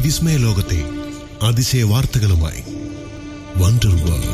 വിസ്മയ ലോകത്തെ അതിശയ വാർത്തകളുമായി wonder world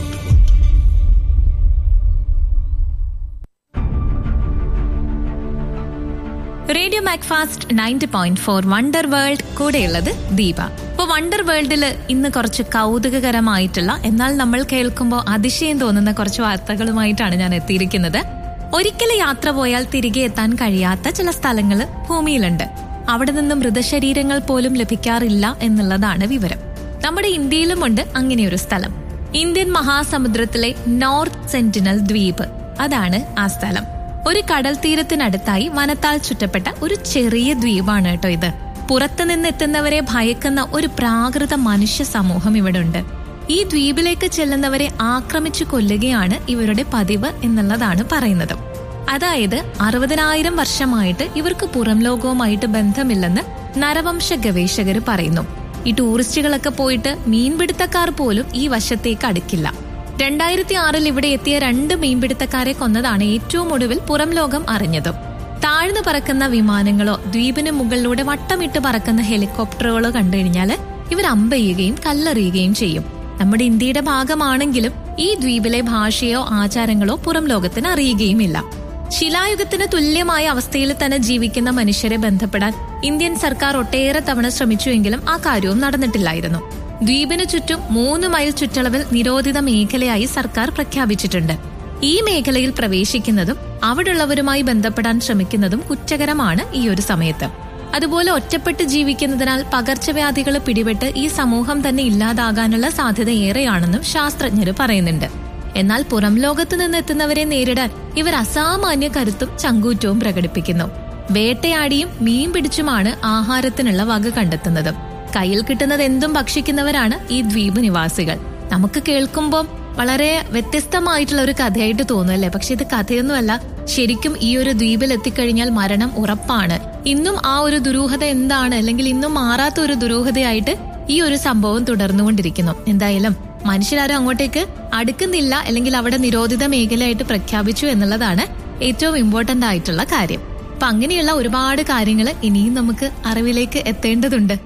radio MACFAST ninety point four wonder world കൂടെയുള്ളത് ദീപ ഇപ്പൊ വണ്ടർ വേൾഡിൽ ഇന്ന് കുറച്ച് കൗതുകകരമായിട്ടുള്ള എന്നാൽ നമ്മൾ കേൾക്കുമ്പോൾ അതിശയം തോന്നുന്ന കുറച്ച് വാർത്തകളുമായിട്ടാണ് ഞാൻ എത്തിയിരിക്കുന്നത് ഒരിക്കൽ യാത്ര പോയാൽ തിരികെ എത്താൻ കഴിയാത്ത ചില സ്ഥലങ്ങൾ ഭൂമിയിലുണ്ട് അവിടെ നിന്ന് മൃതശരീരങ്ങൾ പോലും ലഭിക്കാറില്ല എന്നുള്ളതാണ് വിവരം നമ്മുടെ ഇന്ത്യയിലുമുണ്ട് അങ്ങനെയൊരു സ്ഥലം ഇന്ത്യൻ മഹാസമുദ്രത്തിലെ നോർത്ത് സെന്റിനൽ ദ്വീപ് അതാണ് ആ സ്ഥലം ഒരു കടൽ തീരത്തിനടുത്തായി വനത്താൽ ചുറ്റപ്പെട്ട ഒരു ചെറിയ ദ്വീപാണ് കേട്ടോ ഇത് പുറത്തു നിന്നെത്തുന്നവരെ ഭയക്കുന്ന ഒരു പ്രാകൃത മനുഷ്യ സമൂഹം ഇവിടെ ഉണ്ട് ഈ ദ്വീപിലേക്ക് ചെല്ലുന്നവരെ ആക്രമിച്ചു കൊല്ലുകയാണ് ഇവരുടെ പതിവ് എന്നുള്ളതാണ് പറയുന്നത് അതായത് അറുപതിനായിരം വർഷമായിട്ട് ഇവർക്ക് പുറം ലോകവുമായിട്ട് ബന്ധമില്ലെന്ന് നരവംശ ഗവേഷകർ പറയുന്നു ഈ ടൂറിസ്റ്റുകളൊക്കെ പോയിട്ട് മീൻപിടുത്തക്കാർ പോലും ഈ വശത്തേക്ക് അടുക്കില്ല രണ്ടായിരത്തി ആറിൽ ഇവിടെ എത്തിയ രണ്ട് മീൻപിടുത്തക്കാരെ കൊന്നതാണ് ഏറ്റവും ഒടുവിൽ പുറം ലോകം അറിഞ്ഞതും താഴ്ന്നു പറക്കുന്ന വിമാനങ്ങളോ ദ്വീപിന് മുകളിലൂടെ വട്ടമിട്ട് പറക്കുന്ന ഹെലികോപ്റ്ററുകളോ കണ്ടു കഴിഞ്ഞാൽ ഇവർ അമ്പെയ്യുകയും കല്ലെറിയുകയും ചെയ്യും നമ്മുടെ ഇന്ത്യയുടെ ഭാഗമാണെങ്കിലും ഈ ദ്വീപിലെ ഭാഷയോ ആചാരങ്ങളോ പുറം ലോകത്തിന് അറിയുകയുമില്ല ശിലായുഗത്തിന് തുല്യമായ അവസ്ഥയിൽ തന്നെ ജീവിക്കുന്ന മനുഷ്യരെ ബന്ധപ്പെടാൻ ഇന്ത്യൻ സർക്കാർ ഒട്ടേറെ തവണ ശ്രമിച്ചുവെങ്കിലും ആ കാര്യവും നടന്നിട്ടില്ലായിരുന്നു ദ്വീപിന് ചുറ്റും മൂന്ന് മൈൽ ചുറ്റളവിൽ നിരോധിത മേഖലയായി സർക്കാർ പ്രഖ്യാപിച്ചിട്ടുണ്ട് ഈ മേഖലയിൽ പ്രവേശിക്കുന്നതും അവിടെയുള്ളവരുമായി ബന്ധപ്പെടാൻ ശ്രമിക്കുന്നതും കുറ്റകരമാണ് ഈ ഒരു സമയത്ത് അതുപോലെ ഒറ്റപ്പെട്ട് ജീവിക്കുന്നതിനാൽ പകർച്ചവ്യാധികൾ പിടിപെട്ട് ഈ സമൂഹം തന്നെ ഇല്ലാതാകാനുള്ള സാധ്യത ഏറെയാണെന്നും ശാസ്ത്രജ്ഞർ പറയുന്നുണ്ട് എന്നാൽ പുറം ലോകത്ത് നിന്ന് എത്തുന്നവരെ നേരിടാൻ ഇവർ അസാമാന്യ കരുത്തും ചങ്കൂറ്റവും പ്രകടിപ്പിക്കുന്നു വേട്ടയാടിയും മീൻ പിടിച്ചുമാണ് ആഹാരത്തിനുള്ള വക കണ്ടെത്തുന്നത് കയ്യിൽ കിട്ടുന്നത് എന്തും ഭക്ഷിക്കുന്നവരാണ് ഈ ദ്വീപ് നിവാസികൾ നമുക്ക് കേൾക്കുമ്പോൾ വളരെ വ്യത്യസ്തമായിട്ടുള്ള ഒരു കഥയായിട്ട് തോന്നുമല്ലേ പക്ഷെ ഇത് കഥയൊന്നുമല്ല ശരിക്കും ഈ ഒരു ദ്വീപിൽ എത്തിക്കഴിഞ്ഞാൽ മരണം ഉറപ്പാണ് ഇന്നും ആ ഒരു ദുരൂഹത എന്താണ് അല്ലെങ്കിൽ ഇന്നും മാറാത്ത ഒരു ദുരൂഹതയായിട്ട് ഈ ഒരു സംഭവം തുടർന്നുകൊണ്ടിരിക്കുന്നു എന്തായാലും മനുഷ്യരാരും അങ്ങോട്ടേക്ക് അടുക്കുന്നില്ല അല്ലെങ്കിൽ അവിടെ നിരോധിത മേഖലയായിട്ട് പ്രഖ്യാപിച്ചു എന്നുള്ളതാണ് ഏറ്റവും ഇമ്പോർട്ടന്റ് ആയിട്ടുള്ള കാര്യം അപ്പൊ അങ്ങനെയുള്ള ഒരുപാട് കാര്യങ്ങൾ ഇനിയും നമുക്ക് അറിവിലേക്ക് എത്തേണ്ടതുണ്ട്